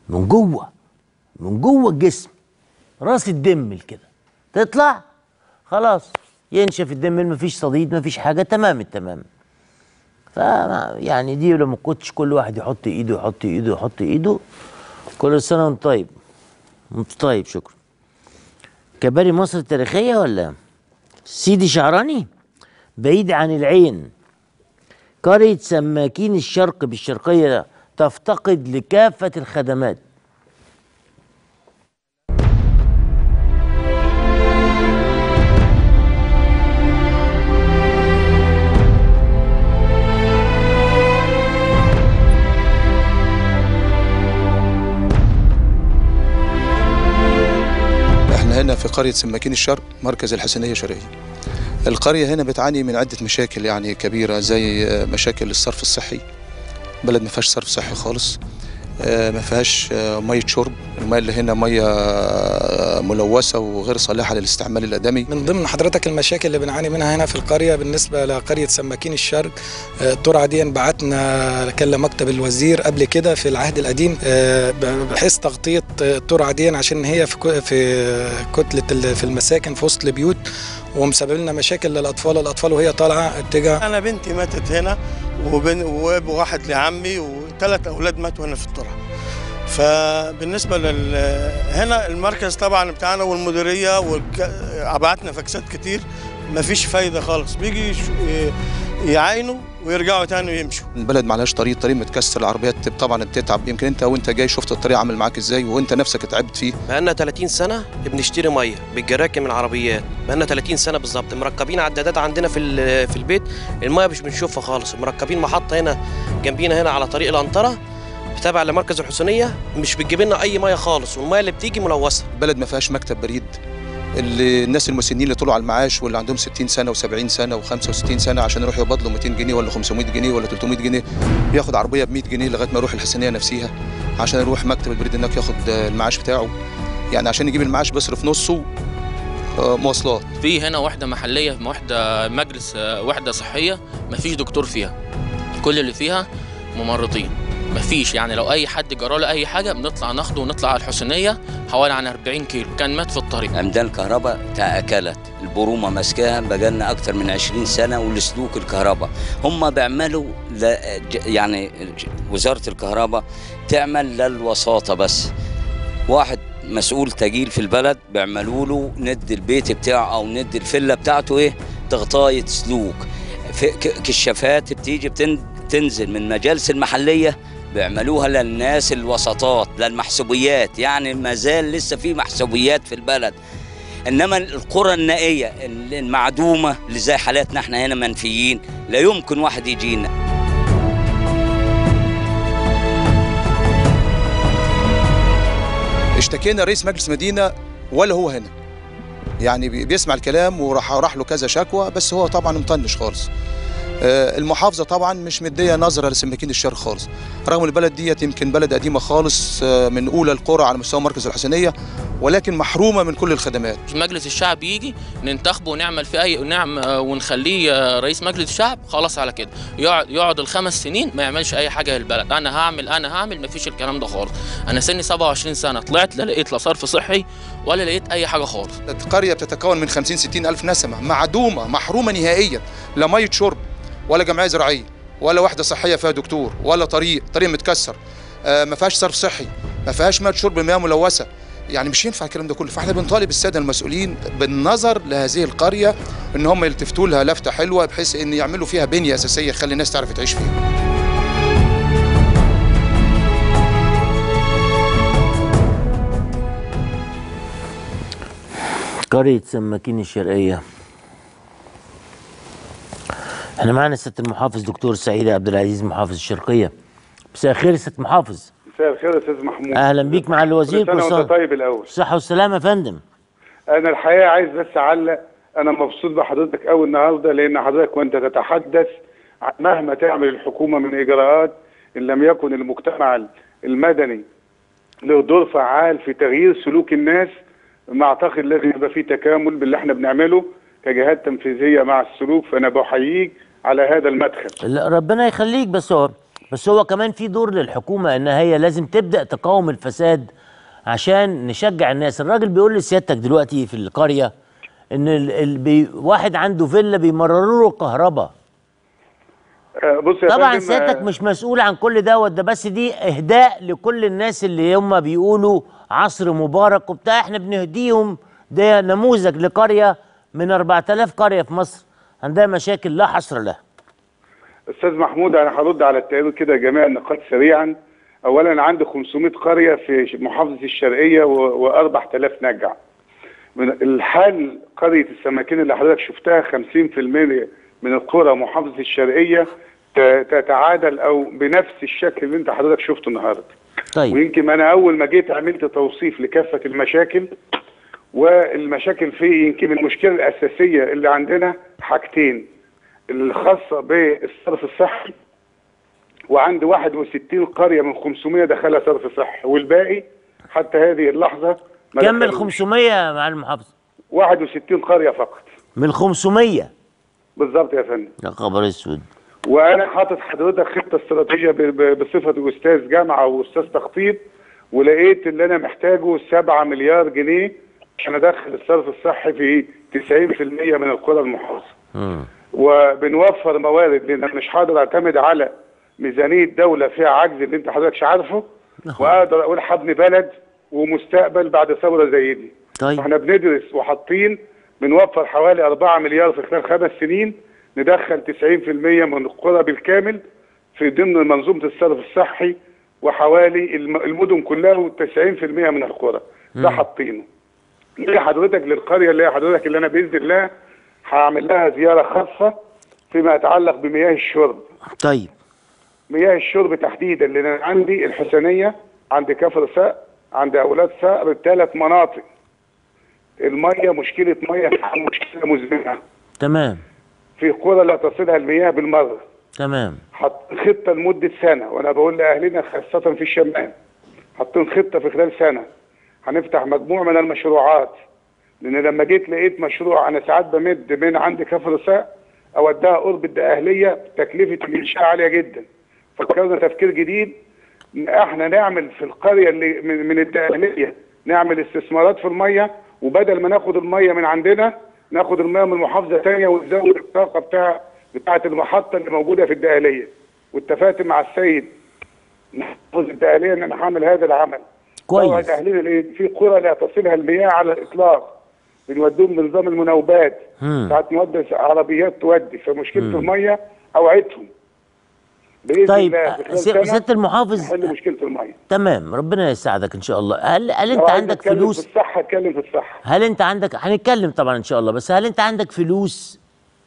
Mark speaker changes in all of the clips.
Speaker 1: من جوه من جوه الجسم راس الدمل كده تطلع خلاص ينشف الدمل مفيش صديد مفيش حاجه تمام التمام ف يعني دي لما كنتش كل واحد يحط ايده يحط ايده يحط ايده كل سنه وانت طيب انت طيب شكرا كباري مصر التاريخيه ولا سيدي شعراني بعيد عن العين قرية سماكين الشرق بالشرقية تفتقد لكافة الخدمات
Speaker 2: احنا هنا في قرية سماكين الشرق مركز الحسنية شرقية القرية هنا بتعاني من عدة مشاكل يعني كبيرة زي مشاكل الصرف الصحي بلد ما فيهاش صرف صحي خالص آه، ما فيهاش آه، مية شرب المية اللي هنا مية آه، ملوثة وغير صالحة للاستعمال الآدمي
Speaker 3: من ضمن حضرتك المشاكل اللي بنعاني منها هنا في القرية بالنسبة لقرية سماكين الشرق آه، الترعة دي بعتنا كان مكتب الوزير قبل كده في العهد القديم آه، بحيث تغطية آه، الترعة دي عشان هي في كو- في كتلة ال- في المساكن في وسط البيوت ومسبب لنا مشاكل للأطفال الأطفال وهي طالعة اتجاه
Speaker 4: انا بنتي ماتت هنا وبن وابن واحد لعمي وثلاث اولاد ماتوا هنا في الترعه فبالنسبه لل هنا المركز طبعا بتاعنا والمديريه والك... بعتنا فاكسات كتير مفيش فايده خالص بيجي يش- ي- يعاينوا ويرجعوا تاني ويمشوا
Speaker 2: البلد معلهاش طريق طريق متكسر العربيات طبعا بتتعب يمكن انت وانت جاي شفت الطريق عامل معاك ازاي وانت نفسك تعبت فيه
Speaker 5: بقالنا 30 سنة بنشتري مية بالجراكن العربيات بقالنا 30 سنة بالظبط مركبين عدادات عندنا في ال- في البيت المية مش بنشوفها خالص مركبين محطة هنا جنبينا هنا على طريق الأنطرة تابع لمركز الحسينية مش بتجيب لنا أي مية خالص والمية اللي بتيجي ملوثة
Speaker 2: البلد ما فيهاش مكتب بريد اللي الناس المسنين اللي طلعوا على المعاش واللي عندهم 60 سنه و70 سنه و65 سنه عشان يروحوا يبادلوا 200 جنيه ولا 500 جنيه ولا 300 جنيه ياخد عربيه ب 100 جنيه لغايه ما يروح الحسنيه نفسها عشان يروح مكتب البريد هناك ياخد آه، المعاش بتاعه يعني عشان يجيب المعاش بيصرف نصه آه، مواصلات
Speaker 6: في هنا وحدة محلية وحدة مجلس آه، وحدة صحية مفيش دكتور فيها كل اللي فيها ممرضين مفيش يعني لو أي حد جراله أي حاجة بنطلع ناخده ونطلع على الحسينية حوالي عن 40 كيلو كان مات في الطريق
Speaker 7: عمدان كهرباء تأكلت البرومة ماسكاها بقالنا أكتر من 20 سنة والسلوك الكهرباء هم بيعملوا ل... ج- يعني ج- وزارة الكهرباء تعمل للوساطة بس واحد مسؤول تجيل في البلد بيعملوا له ند البيت بتاعه أو ند الفيلا بتاعته إيه تغطاية سلوك في ك- كشافات بتيجي بتن... تنزل من مجالس المحلية بيعملوها للناس الوسطات للمحسوبيات يعني ما زال لسه في محسوبيات في البلد انما القرى النائيه المعدومه اللي زي حالاتنا احنا هنا منفيين لا يمكن واحد يجينا
Speaker 2: اشتكينا رئيس مجلس مدينه ولا هو هنا يعني بي- بيسمع الكلام وراح راح له كذا شكوى بس هو طبعا مطنش خالص آه، المحافظه طبعا مش مديه نظره لسماكين الشرق خالص رغم البلد ديت يمكن بلد قديمه خالص آه، من اولى القرى على مستوى مركز الحسينيه ولكن محرومه من كل الخدمات
Speaker 6: مجلس الشعب يجي ننتخبه ونعمل فيه أي ونعم آه، ونخليه آه، رئيس مجلس الشعب خلاص على كده يقعد يقعد الخمس سنين ما يعملش أي حاجة للبلد أنا هعمل أنا هعمل مفيش الكلام ده خالص أنا سني 27 سنة طلعت لا لقيت لا صرف صحي ولا لقيت أي حاجة خالص
Speaker 2: قريه بتتكون من 50 60 الف نسمه معدومه محرومه نهائيا لا ميه شرب ولا جمعيه زراعيه ولا وحده صحيه فيها دكتور ولا طريق طريق متكسر آه، ما فيهاش صرف صحي ما فيهاش ميه شرب مياه ملوثه يعني مش ينفع الكلام ده كله فاحنا بنطالب الساده المسؤولين بالنظر لهذه القريه ان هم يلتفتوا لها لفته حلوه بحيث ان يعملوا فيها بنيه اساسيه تخلي الناس تعرف تعيش فيها
Speaker 1: قرية سماكين الشرقية احنا معانا سيادة المحافظ دكتور سعيد عبد العزيز محافظ الشرقية مساء الخير يا سيادة المحافظ
Speaker 8: مساء الخير يا استاذ محمود
Speaker 1: اهلا بيك مع الوزير
Speaker 8: كل سنه
Speaker 1: كل
Speaker 8: وانت طيب الاول
Speaker 1: الصحة والسلامة يا فندم
Speaker 8: انا الحقيقه عايز بس اعلق انا مبسوط بحضرتك قوي النهارده لان حضرتك وانت تتحدث عن مهما تعمل الحكومه من اجراءات ان لم يكن المجتمع المدني له دور فعال في تغيير سلوك الناس ما اعتقد لازم يبقى في تكامل باللي احنا بنعمله كجهات تنفيذيه مع السلوك فانا بحييك على هذا المدخل
Speaker 1: لا ربنا يخليك بس هو بس هو كمان في دور للحكومه ان هي لازم تبدا تقاوم الفساد عشان نشجع الناس الراجل بيقول لسيادتك دلوقتي في القريه ان ال ال بي واحد عنده فيلا بيمرروا له الكهرباء
Speaker 8: آه، بص يا
Speaker 1: طبعا
Speaker 8: فندم،
Speaker 1: سيادتك
Speaker 8: آه،
Speaker 1: مش مسؤول عن كل دوت ده بس دي اهداء لكل الناس اللي هم بيقولوا عصر مبارك وبتاع احنا بنهديهم ده نموذج لقريه من 4000 قريه في مصر عندها مشاكل لا حصر لها
Speaker 8: استاذ محمود انا هرد على التقرير كده جميع النقاط سريعا اولا عندي 500 قريه في محافظه الشرقيه و4000 نجع من الحال قريه السماكين اللي حضرتك شفتها 50% من القرى محافظه الشرقيه ت- تتعادل او بنفس الشكل اللي انت حضرتك شفته النهارده
Speaker 1: طيب
Speaker 8: ويمكن انا اول ما جيت عملت توصيف لكافه المشاكل والمشاكل فيه يمكن المشكله الاساسيه اللي عندنا حاجتين الخاصه بالصرف الصحي وعندي 61 قريه من 500 دخلها صرف صحي والباقي حتى هذه اللحظه ما
Speaker 1: كم ال
Speaker 8: دخلوش.
Speaker 1: 500 مع المحافظه
Speaker 8: 61 قريه فقط
Speaker 1: من ال 500
Speaker 8: بالظبط يا فندم
Speaker 1: يا خبر اسود
Speaker 8: وانا حاطط حضرتك خطه استراتيجيه ب- ب- بصفتي استاذ جامعه واستاذ تخطيط ولقيت اللي انا محتاجه 7 مليار جنيه عشان ادخل الصرف الصحي في 90% من القرى المحافظه
Speaker 1: مم.
Speaker 8: وبنوفر موارد لان أنا مش هقدر اعتمد على ميزانيه دوله فيها عجز اللي انت حضرتك عارفه واقدر اقول هبني بلد ومستقبل بعد ثوره زي دي
Speaker 1: طيب
Speaker 8: احنا بندرس وحاطين بنوفر حوالي 4 مليار في خلال خمس سنين ندخل 90% من القرى بالكامل في ضمن منظومه الصرف الصحي وحوالي الم- المدن كلها و90% من القرى ده حاطينه نيجي حضرتك للقريه اللي هي حضرتك اللي انا باذن الله هعمل لها زياره خاصه فيما يتعلق بمياه الشرب
Speaker 1: طيب
Speaker 8: مياه الشرب تحديدا لان أنا عندي الحسينيه عندي كفر ساق عندي اولاد صقر ثلاث مناطق الميه مشكله ميه مشكله مزمنه
Speaker 1: تمام
Speaker 8: في قرى لا تصلها المياه بالمره
Speaker 1: تمام
Speaker 8: حط خطه لمده سنه وانا بقول لاهلنا خاصه في الشمال حاطين خطه في خلال سنه هنفتح مجموعه من المشروعات لان لما جيت لقيت مشروع انا ساعات بمد من عند كفر ساق اوديها قرب الدقهليه تكلفه الانشاء عاليه جدا فكرنا تفكير جديد إن احنا نعمل في القريه اللي من, من الدقهليه نعمل استثمارات في الميه وبدل ما ناخد الميه من عندنا ناخد الميه من محافظه ثانيه ونزود الطاقه بتاع بتاعه المحطه اللي موجوده في الدقهليه واتفقت مع السيد محافظ الدقهليه ان انا هعمل هذا العمل
Speaker 1: كويس.
Speaker 8: طبعاً اهلنا اللي في قرى لا تصلها المياه على الاطلاق بنوديهم بنظام المناوبات
Speaker 1: مم.
Speaker 8: ساعات نودي عربيات تودي فمشكله الميه اوعدهم باذن
Speaker 1: طيب
Speaker 8: الله في خلال
Speaker 1: سي-
Speaker 8: سنة
Speaker 1: سياده المحافظ
Speaker 8: نحل مشكله الميه
Speaker 1: تمام ربنا يساعدك ان شاء الله هل هل
Speaker 8: لو
Speaker 1: انت
Speaker 8: عايز
Speaker 1: عندك
Speaker 8: أتكلم
Speaker 1: فلوس
Speaker 8: في الصحه اتكلم في الصحه
Speaker 1: هل انت عندك هنتكلم طبعا ان شاء الله بس هل انت عندك فلوس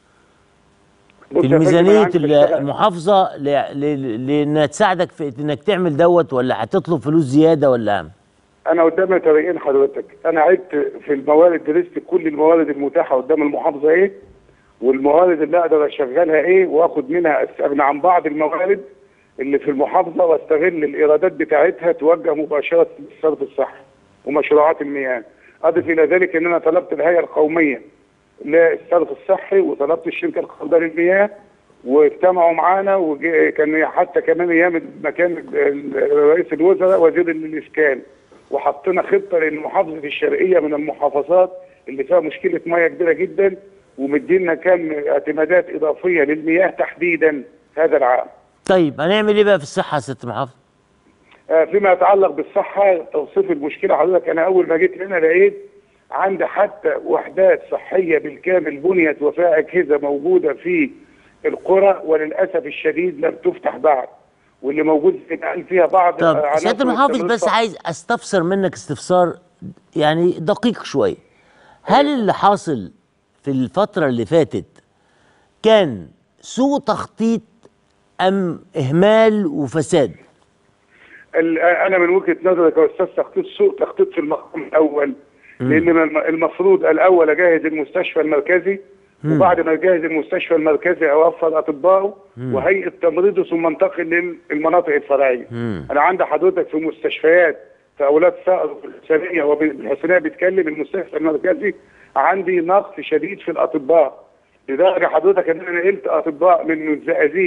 Speaker 8: بص
Speaker 1: في
Speaker 8: يا فندم، أنا
Speaker 1: الميزانيه
Speaker 8: عندي بشتغل-
Speaker 1: المحافظه ل- ل- لانها تساعدك في انك تعمل دوت ولا هتطلب فلوس زياده ولا أم؟
Speaker 8: انا قدامي طريقين حضرتك انا عدت في الموارد درست كل الموارد المتاحه قدام المحافظه ايه والموارد اللي اقدر اشغلها ايه واخد منها استغنى عن بعض الموارد اللي في المحافظه واستغل الايرادات بتاعتها توجه مباشره للصرف الصحي ومشروعات المياه اضف الى ذلك ان انا طلبت الهيئه القوميه للصرف الصحي وطلبت الشركه القابله للمياه واجتمعوا معانا وكان حتى كمان ايام مكان ال- رئيس الوزراء وزير الاسكان وحطينا خطه لان محافظه الشرقيه من المحافظات اللي فيها مشكله ميه كبيره جدا ومدينا كام اعتمادات اضافيه للمياه تحديدا هذا العام.
Speaker 1: طيب هنعمل ايه بقى في الصحه يا سياده المحافظ
Speaker 8: آه، فيما يتعلق بالصحة توصيف المشكلة حضرتك أنا أول ما جيت هنا لقيت عندي حتى وحدات صحية بالكامل بنيت وفيها أجهزة موجودة في القرى وللأسف الشديد لم تفتح بعد واللي موجود في فيها بعض
Speaker 1: طب
Speaker 8: عناصر
Speaker 1: سياده المحافظ
Speaker 8: التمريض
Speaker 1: بس
Speaker 8: فقط.
Speaker 1: عايز استفسر منك استفسار يعني دقيق شويه هل اللي حاصل في الفتره اللي فاتت كان سوء تخطيط ام اهمال وفساد
Speaker 8: ال- انا من وجهه نظري كاستاذ تخطيط سوء تخطيط في المقام الاول لان الم- المفروض الاول اجهز المستشفى المركزي وبعد ما اجهز المستشفى المركزي اوفر اطبائه وهيئه تمريضه ثم انتقل للمناطق الفرعيه. انا عندي حضرتك في مستشفيات في اولاد صقر وفي الحسينيه والحسينيه بيتكلم المستشفى المركزي عندي نقص شديد في الاطباء لدرجه حضرتك ان انا نقلت اطباء من الزقازيق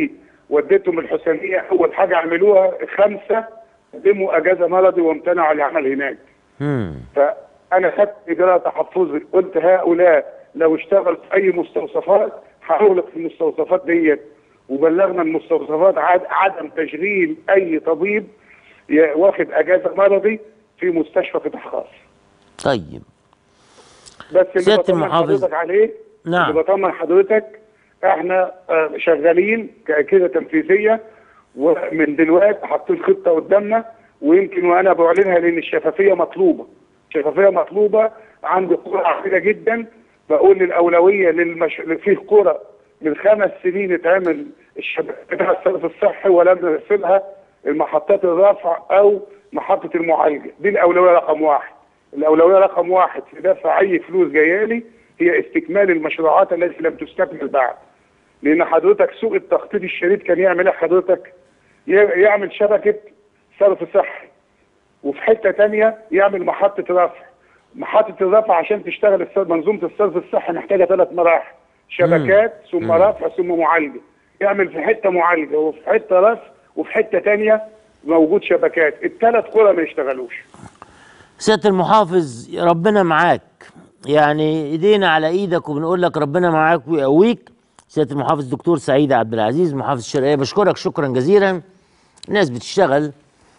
Speaker 8: وديتهم الحسينيه اول حاجه عملوها خمسه قدموا اجازه مرضي وامتنعوا عن العمل هناك
Speaker 1: مم.
Speaker 8: فانا خدت اجراء تحفظي قلت هؤلاء لو اشتغل في اي مستوصفات هنغلق في المستوصفات ديت وبلغنا المستوصفات عد عدم تشغيل اي طبيب ي- واخد اجازه مرضي في مستشفى قطاع خاص
Speaker 1: طيب
Speaker 8: بس اللي
Speaker 1: سيادة
Speaker 8: بطمن
Speaker 1: المحافظ.
Speaker 8: حضرتك عليه
Speaker 1: نعم.
Speaker 8: اللي بطمن حضرتك احنا آه، شغالين كده تنفيذيه ومن دلوقتي حاطين خطه قدامنا ويمكن وانا بعلنها لان الشفافيه مطلوبه الشفافيه مطلوبه عند قرى عديده جدا بقول الاولويه للمش... فيه قرى من خمس سنين اتعمل الشبكه بتاع الصرف الصحي ولم نرسلها المحطات الرفع او محطه المعالجه دي الاولويه رقم واحد الاولويه رقم واحد في دفع اي فلوس جايه لي هي استكمال المشروعات التي لم تستكمل بعد لان حضرتك سوق التخطيط الشديد كان يعمل ايه حضرتك ي- يعمل شبكه صرف صحي وفي حته تانية يعمل محطه رفع محطه الرفع عشان تشتغل الصرف منظومه الصرف الصحي محتاجه ثلاث مراحل شبكات ثم رفع ثم معالجه يعمل في حته معالجه وفي حته رفع وفي حته تانية موجود شبكات الثلاث قرى ما يشتغلوش
Speaker 1: سيادة المحافظ ربنا معاك يعني ايدينا على ايدك وبنقول لك ربنا معاك ويقويك سيادة المحافظ دكتور سعيد عبد العزيز محافظ الشرقية بشكرك شكرا جزيلا الناس بتشتغل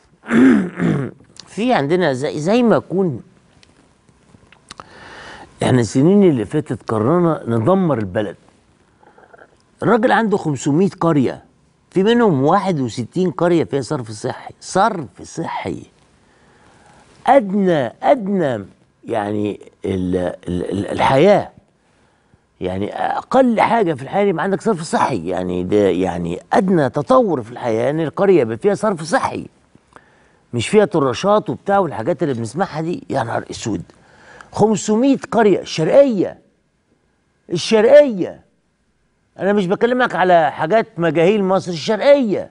Speaker 1: في عندنا زي, زي ما يكون احنا السنين اللي فاتت قررنا ندمر البلد الراجل عنده 500 قرية في منهم 61 قرية فيها صرف صحي صرف صحي ادنى ادنى يعني ال ال ال الحياه يعني اقل حاجه في الحياه يبقى عندك صرف صحي يعني ده يعني ادنى تطور في الحياه ان القريه يبقى فيها صرف صحي مش فيها طراشات وبتاع والحاجات اللي بنسمعها دي يا نهار اسود 500 قريه الشرقيه الشرقيه انا مش بكلمك على حاجات مجاهيل مصر الشرقيه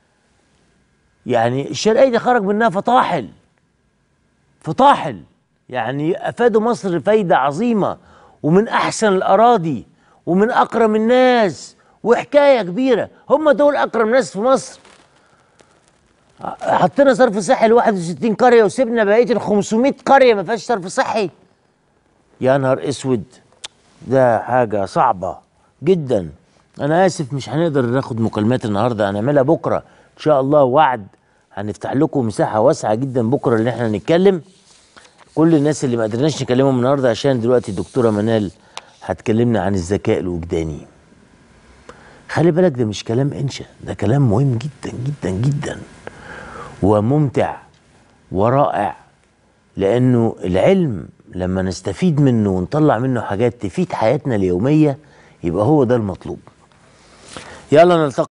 Speaker 1: يعني الشرقيه دي خرج منها فطاحل فطاحل يعني افادوا مصر فايده عظيمه ومن احسن الاراضي ومن اكرم الناس وحكايه كبيره هم دول اكرم ناس في مصر حطينا صرف صحي ل 61 قريه وسيبنا بقيه ال 500 قريه ما فيهاش صرف صحي يا نهار اسود ده حاجه صعبه جدا انا اسف مش هنقدر ناخد مكالمات النهارده هنعملها بكره ان شاء الله وعد هنفتح لكم مساحه واسعه جدا بكره ان احنا نتكلم كل الناس اللي ما قدرناش نكلمهم النهارده عشان دلوقتي الدكتوره منال هتكلمنا عن الذكاء الوجداني خلي بالك ده مش كلام انشا ده كلام مهم جدا جدا جدا وممتع ورائع لانه العلم لما نستفيد منه ونطلع منه حاجات تفيد حياتنا اليوميه يبقى هو ده المطلوب يلا نلتقي